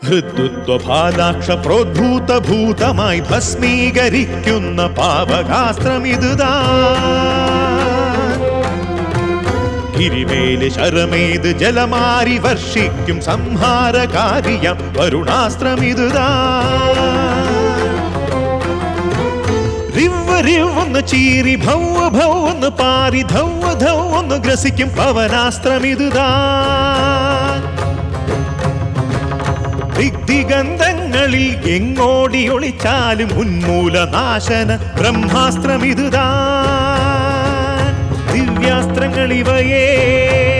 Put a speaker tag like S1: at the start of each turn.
S1: ഹൃദ്വഭാലാക്ഷ പ്രോദ്ഭൂതഭൂതമായി ഭസ്മീകരിക്കുന്ന പാവകാസ്ത്രമിതുതാ ഗിരിമേല് ശരമേത് ജലമാരി വർഷിക്കും സംഹാരകാരിയം വരുണാസ്ത്രമിതുതാ റിവ്വ് Rive ഒന്ന് ചീറി ഭൗവ ഭൗ ഒന്ന് പാറി ധൗവ ധൗ ഒന്ന് ഗ്രസിക്കും പവനാസ്ത്രമിതുതാ ദിഗ്ദിഗന്ധങ്ങളിൽ എങ്ങോടി ഒളിച്ചാലും ഉന്മൂലനാശന ബ്രഹ്മാസ്ത്രമിതുതാ ദിവ്യാസ്ത്രങ്ങൾ ഇവയേ